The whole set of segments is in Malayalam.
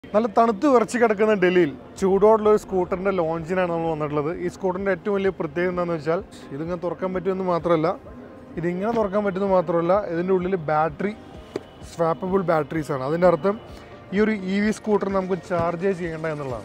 നല്ല തണുത്ത് വിറച്ച് കിടക്കുന്ന ഡൽഹിയിൽ ചൂടോടുള്ള ഒരു സ്കൂട്ടറിന്റെ ലോഞ്ചിനാണ് നമ്മൾ വന്നിട്ടുള്ളത് ഈ സ്കൂട്ടറിന്റെ ഏറ്റവും വലിയ പ്രത്യേകത എന്താണെന്ന് വെച്ചാൽ ഇതിങ്ങനെ തുറക്കാൻ പറ്റുമെന്ന് മാത്രമല്ല ഇതിങ്ങനെ തുറക്കാൻ പറ്റുമെന്ന് മാത്രമല്ല ഇതിൻ്റെ ഉള്ളിൽ ബാറ്ററി സ്വാപ്പബിൾ ബാറ്ററീസ് ആണ് അതിൻ്റെ അർത്ഥം ഈ ഒരു ഇ വി സ്കൂട്ടർ നമുക്ക് ചാർജ് ചെയ്യേണ്ട എന്നുള്ളതാണ്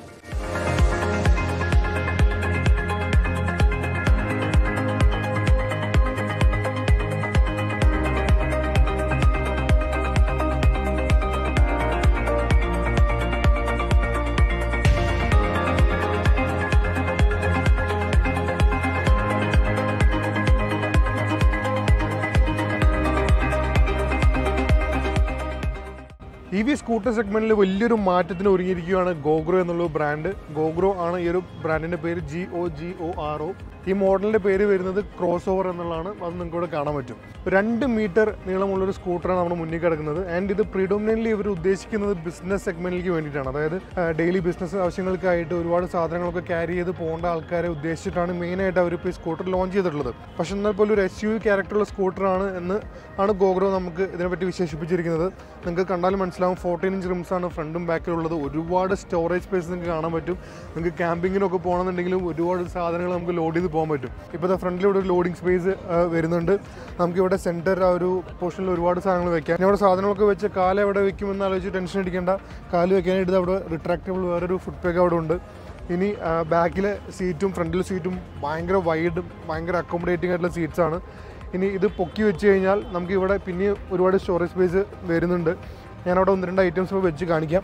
ഇ വി സ്കൂട്ടർ സെഗ്മെന്റിൽ വലിയൊരു മാറ്റത്തിന് ഒരുങ്ങിയിരിക്കുകയാണ് ഗോഗ്രോ എന്നുള്ള ബ്രാൻഡ് ഗോഗ്രോ ആണ് ഈ ഒരു ബ്രാൻഡിന്റെ പേര് G O G O R O ഈ മോഡലിന്റെ പേര് വരുന്നത് ക്രോസ് ഓവർ എന്നുള്ളതാണ് അത് നിങ്ങൾക്ക് ഇവിടെ കാണാൻ പറ്റും രണ്ട് മീറ്റർ നീളമുള്ള ഒരു സ്കൂട്ടറാണ് നമ്മുടെ മുന്നിൽ കിടക്കുന്നത് ആൻഡ് ഇത് പ്രിഡോമിനൻ്റ്ലി ഇവർ ഉദ്ദേശിക്കുന്നത് ബിസിനസ് സെഗ്മെന്റിലേക്ക് വേണ്ടിയിട്ടാണ് അതായത് ഡെയിലി ബിസിനസ് ആവശ്യങ്ങൾക്കായിട്ട് ഒരുപാട് സാധനങ്ങളൊക്കെ ക്യാരി ചെയ്ത് പോകേണ്ട ആൾക്കാരെ ഉദ്ദേശിച്ചിട്ടാണ് മെയിനായിട്ട് അവർ ഇപ്പോൾ ഈ സ്കൂട്ടർ ലോഞ്ച് ചെയ്തിട്ടുള്ളത് പക്ഷെ എന്നാൽ പോലും ഒരു എസ് യു ക്യാരക്ടറുള്ള സ്കൂട്ടറാണ് എന്ന് ആണ് ഗോഗ്രോ നമുക്ക് ഇതിനെപ്പറ്റി വിശേഷിപ്പിച്ചിരിക്കുന്നത് നിങ്ങൾക്ക് കണ്ടാലും മനസ്സിലാവും ഫോർട്ടീൻ ഇഞ്ച് റിംസ് ആണ് ഫ്രണ്ടും ബാക്കിലുള്ളത് ഒരുപാട് സ്റ്റോറേജ് സ്പേസ് നിങ്ങൾക്ക് കാണാൻ പറ്റും നിങ്ങൾക്ക് ക്യാമ്പിങ്ങിനൊക്കെ പോകണമെന്നുണ്ടെങ്കിലും ഒരുപാട് സാധനങ്ങൾ നമുക്ക് ലോഡ് ചെയ്ത് പോകാൻ പറ്റും ഇപ്പോൾ ഫ്രണ്ടിൽ ഇവിടെ ഒരു ലോഡിംഗ് സ്പേസ് വരുന്നുണ്ട് നമുക്കിവിടെ സെൻറ്റർ ആ ഒരു പോർഷനിൽ ഒരുപാട് സാധനങ്ങൾ വെക്കാം ഞാൻ ഇവിടെ സാധനങ്ങളൊക്കെ വെച്ച് കാല് എവിടെ വെക്കുമെന്ന് ആലോചിച്ച് ടെൻഷൻ അടിക്കേണ്ട കാല് വെക്കാനായിട്ട് ഇത് അവിടെ റിട്രാക്റ്റബിൾ വേറൊരു ഫുഡ് പാക്ക് അവിടെ ഉണ്ട് ഇനി ബാക്കിലെ സീറ്റും ഫ്രണ്ടിലെ സീറ്റും ഭയങ്കര വൈഡും ഭയങ്കര അക്കോമഡേറ്റിംഗ് ആയിട്ടുള്ള സീറ്റ്സ് ആണ് ഇനി ഇത് പൊക്കി വെച്ച് കഴിഞ്ഞാൽ നമുക്ക് ഇവിടെ പിന്നെ ഒരുപാട് സ്റ്റോറേജ് സ്പേസ് വരുന്നുണ്ട് ഞാനവിടെ ഒന്ന് രണ്ട് ഐറ്റംസ് വെച്ച് കാണിക്കാം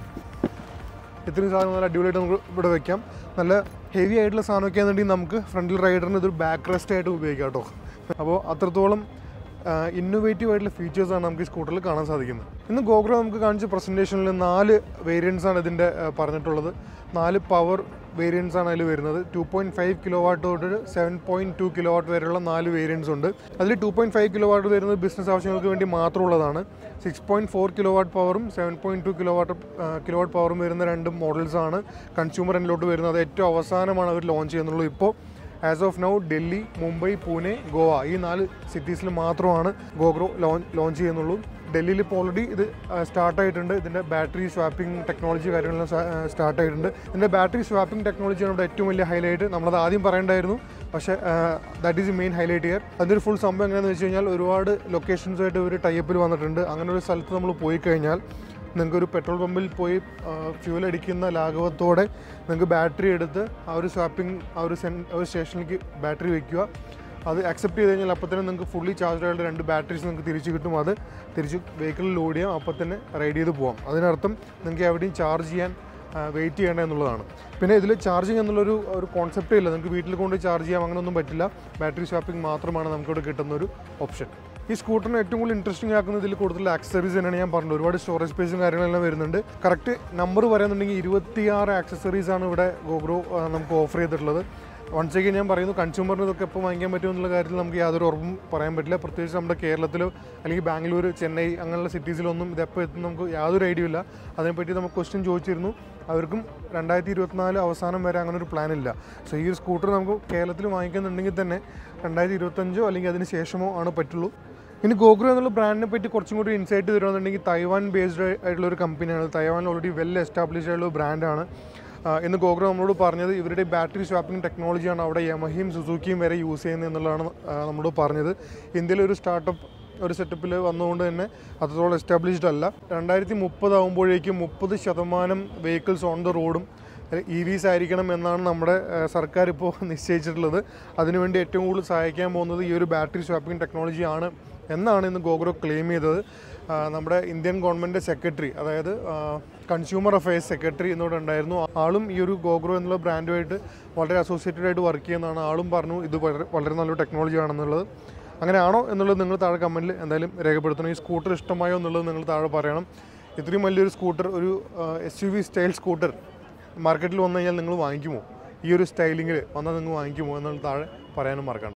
ഇത്രയും സാധനം നല്ല അടിപൊളിയായിട്ട് നമുക്ക് ഇവിടെ വെക്കാം നല്ല ഹെവി ആയിട്ടുള്ള സാധനം വെക്കുകയാണെന്നുണ്ടെങ്കിൽ നമുക്ക് ഫ്രണ്ടിൽ റൈഡറിന് ഇതൊരു ബാക്ക് റെസ്റ്റ് ആയിട്ട് ഉപയോഗിക്കാം കേട്ടോ അപ്പോൾ അത്രത്തോളം ഇന്നോവേറ്റീവ് ആയിട്ടുള്ള ഫീച്ചേഴ്സാണ് നമുക്ക് ഈ സ്കൂട്ടറിൽ കാണാൻ സാധിക്കുന്നത് ഇന്ന് ഗോഗ്രോ നമുക്ക് കാണിച്ച പ്രസൻറ്റേഷനിൽ നാല് വേരിയൻസ് ആണ് ഇതിൻ്റെ ആ, പറഞ്ഞിട്ടുള്ളത് നാല് പവർ വേരിയൻസ് ആണ് അതിൽ വരുന്നത് two point five kilowatt തൊട്ട് seven point two kilowatt വരെയുള്ള നാല് വേരിയൻസ് ഉണ്ട് അതിൽ two point five kilowatt വരുന്നത് ബിസിനസ് ആവശ്യങ്ങൾക്ക് വേണ്ടി മാത്രമുള്ളതാണ് six point four kilowatt പവറും seven point two kilowatt kilowatt പവറും വരുന്ന രണ്ട് മോഡൽസ് ആണ് കൺസ്യൂമർ എൻഡിലോട്ട് വരുന്നത് ഏറ്റവും അവസാനമാണ് അവർ ലോഞ്ച് ചെയ്യുന്നുള്ളൂ ഇപ്പോൾ as of now Delhi Mumbai Pune Goa ഈ നാല് സിറ്റീസിൽ മാത്രമാണ് ഗോഗ്രോ ലോഞ്ച് ലോഞ്ച് ചെയ്യുന്നുള്ളൂ ഡൽഹിയിൽ ഇപ്പോൾ ഓൾറെഡി ഇത് സ്റ്റാർട്ട് ആയിട്ടുണ്ട് ഇതിൻ്റെ ബാറ്ററി സ്വാപ്പിംഗ് ടെക്നോളജി കാര്യങ്ങളെല്ലാം സ്റ്റാർട്ട് ആയിട്ടുണ്ട് ഇതിൻ്റെ ബാറ്ററി സ്വാപ്പിംഗ് ടെക്നോളജിയാണ് ഇവിടെ ഏറ്റവും വലിയ ഹൈലൈറ്റ് നമ്മളത് ആദ്യം പറയേണ്ടായിരുന്നു പക്ഷേ that is main highlight here അതിൻ്റെ ഒരു ഫുൾ സംഭവം എങ്ങനെയാണെന്ന് വെച്ച് കഴിഞ്ഞാൽ ഒരുപാട് ലൊക്കേഷൻസായിട്ട് ഒരു ടൈപ്പിൽ വന്നിട്ടുണ്ട് അങ്ങനെ ഒരു സ്ഥലത്ത് നമ്മൾ പോയി കഴിഞ്ഞാൽ നിങ്ങൾക്ക് ഒരു പെട്രോൾ പമ്പിൽ പോയി ഫ്യൂൽ അടിക്കുന്ന ലാഘവത്തോടെ നിങ്ങൾക്ക് ബാറ്ററി എടുത്ത് ആ ഒരു സ്വാപ്പിംഗ് ആ ഒരു സെൻ ആ ഒരു സ്റ്റേഷനിലേക്ക് ബാറ്ററി വെക്കുക അത് അക്സെപ്റ്റ് ചെയ്ത് കഴിഞ്ഞാൽ അപ്പോൾ തന്നെ നിങ്ങൾക്ക് ഫുള്ളി ചാർജ് ആയിട്ട് രണ്ട് ബാറ്ററീസ് നിങ്ങൾക്ക് തിരിച്ച് കിട്ടും അത് തിരിച്ച് വെഹിക്കിളിൽ ലോഡ് ചെയ്യാം അപ്പോൾ തന്നെ റൈഡ് ചെയ്ത് പോകാം അതിനർത്ഥം നിങ്ങൾക്ക് എവിടെയും ചാർജ് ചെയ്യാൻ വെയിറ്റ് ചെയ്യേണ്ട എന്നുള്ളതാണ് പിന്നെ ഇതിൽ ചാർജിങ് എന്നുള്ളൊരു ഒരു കോൺസെപ്റ്റേ ഇല്ല നിങ്ങൾക്ക് വീട്ടിൽ കൊണ്ട് ചാർജ് ചെയ്യാം അങ്ങനെയൊന്നും പറ്റില്ല ബാറ്ററി സ്വാപ്പിംഗ് മാത്രമാണ് നമുക്കിവിടെ കിട്ടുന്ന ഒരു ഓപ്ഷൻ ഈ സ്കൂട്ടറിന് ഏറ്റവും കൂടുതൽ ഇൻട്രസ്റ്റിംഗ് ആക്കുന്നത് ഇതിൽ കൂടുതൽ ആക്സസറീസ് തന്നെയാണ് ഞാൻ പറഞ്ഞത് ഒരുപാട് സ്റ്റോറേജ് സ്പേസും കാര്യങ്ങളെല്ലാം വരുന്നുണ്ട് കറക്റ്റ് നമ്പർ പറയുന്നുണ്ടെങ്കിൽ ഇരുപത്തിയാറ് ആക്സസറീസ് ആണ് ഇവിടെ ഗോഗ്രോ ആ, നമുക്ക് ഓഫർ ചെയ്തിട്ടുള്ളത് വൺസ് അഗൈൻ ഞാൻ പറയുന്നു കൺസ്യൂമറിന് ഇതൊക്കെ എപ്പോൾ വാങ്ങിക്കാൻ പറ്റും എന്നുള്ള കാര്യത്തിൽ നമുക്ക് യാതൊരു ഉറപ്പും പറയാൻ പറ്റില്ല പ്രത്യേകിച്ച് നമ്മുടെ കേരളത്തിലോ അല്ലെങ്കിൽ ബാംഗ്ലൂർ ചെന്നൈ അങ്ങനെയുള്ള സിറ്റീസിലൊന്നും ഇതെപ്പോൾ എത്തും നമുക്ക് യാതൊരു ഐഡിയ ഇല്ല അതിനെപ്പറ്റി നമുക്ക് ക്വസ്റ്റ്യൻ ചോദിച്ചിരുന്നു അവർക്കും രണ്ടായിരത്തി ഇരുപത്തിനാല് അവസാനം വരെ അങ്ങനെ ഒരു പ്ലാൻ ഇല്ല സോ ഈ ഒരു സ്കൂട്ടർ നമുക്ക് കേരളത്തിൽ വാങ്ങിക്കുന്നുണ്ടെങ്കിൽ തന്നെ രണ്ടായിരത്തി ഇരുപത്തഞ്ചോ അല്ലെങ്കിൽ അതിന് ശേഷമോ ആണ് പറ്റുള്ളൂ ഇനി ഗോഗ്രോ എന്നുള്ള ബ്രാൻഡിനെ പറ്റി കുറച്ചും കൂടി ഇൻസൈറ്റ് തരുവാണെന്നുണ്ടെങ്കിൽ തൈവാൻ ബേസ്ഡ് ആയിട്ടുള്ള ഒരു കമ്പനിയാണ് തൈവാൻ ഓൾറെഡി വെൽ എസ്റ്റാബ്ലിഷ് ആയിട്ടുള്ള ഒരു ബ്രാൻഡാണ് ഇന്ന് ഗോഗ്രോ നമ്മളോട് പറഞ്ഞത് ഇവരുടെ ബാറ്ററി സ്വാപ്പിംഗ് ടെക്നോളജിയാണ് അവിടെ യമഹിയും സുസുക്കിയും വരെ യൂസ് ചെയ്യുന്നത് എന്നുള്ളതാണ് ആ, നമ്മളോട് പറഞ്ഞത് ഇന്ത്യയിലെ ഒരു സ്റ്റാർട്ടപ്പ് ഒരു സെറ്റപ്പിൽ വന്നുകൊണ്ട് തന്നെ അത്രത്തോളം എസ്റ്റാബ്ലിഷ്ഡ് അല്ല രണ്ടായിരത്തി മുപ്പതാകുമ്പോഴേക്കും മുപ്പത് ശതമാനം വെഹിക്കിൾസ് ഓൺ ദ റോഡും ഇ വിസ് ആയിരിക്കണം എന്നാണ് നമ്മുടെ ആ, സർക്കാർ ഇപ്പോൾ നിശ്ചയിച്ചിട്ടുള്ളത് അതിനുവേണ്ടി ഏറ്റവും കൂടുതൽ സഹായിക്കാൻ പോകുന്നത് ഈ ഒരു ബാറ്ററി സ്വാപ്പിംഗ് ടെക്നോളജി ആണ് എന്നാണ് ഇന്ന് ഗോഗ്രോ ക്ലെയിം ചെയ്തത് ആ, നമ്മുടെ ഇന്ത്യൻ ഗവൺമെൻറ് സെക്രട്ടറി അതായത് കൺസ്യൂമർ അഫയേഴ്സ് സെക്രട്ടറി എന്നിവിടെ ഉണ്ടായിരുന്നു ആളും ഈ ഒരു ഗോഗ്രോ എന്നുള്ള ബ്രാൻഡുമായിട്ട് വളരെ അസോസിയേറ്റഡ് ആയിട്ട് വർക്ക് ചെയ്യുന്നതാണ് ആളും പറഞ്ഞു ഇത് വളരെ വളരെ നല്ലൊരു ടെക്നോളജി ആണെന്നുള്ളത് അങ്ങനെയാണോ എന്നുള്ളത് നിങ്ങൾ താഴെ കമൻറ്റിൽ എന്തായാലും രേഖപ്പെടുത്തണം ഈ സ്കൂട്ടർ ഇഷ്ടമായോ എന്നുള്ളത് നിങ്ങൾ താഴെ പറയണം ഇത്രയും വലിയൊരു സ്കൂട്ടർ ഒരു S U V style scooter മാർക്കറ്റിൽ വന്നു കഴിഞ്ഞാൽ നിങ്ങൾ വാങ്ങിക്കുമോ ഈ ഒരു സ്റ്റൈലിങ്ങിൽ വന്നാൽ നിങ്ങൾ വാങ്ങിക്കുമോ എന്നുള്ളത് താഴെ പറയാനും മറക്കണം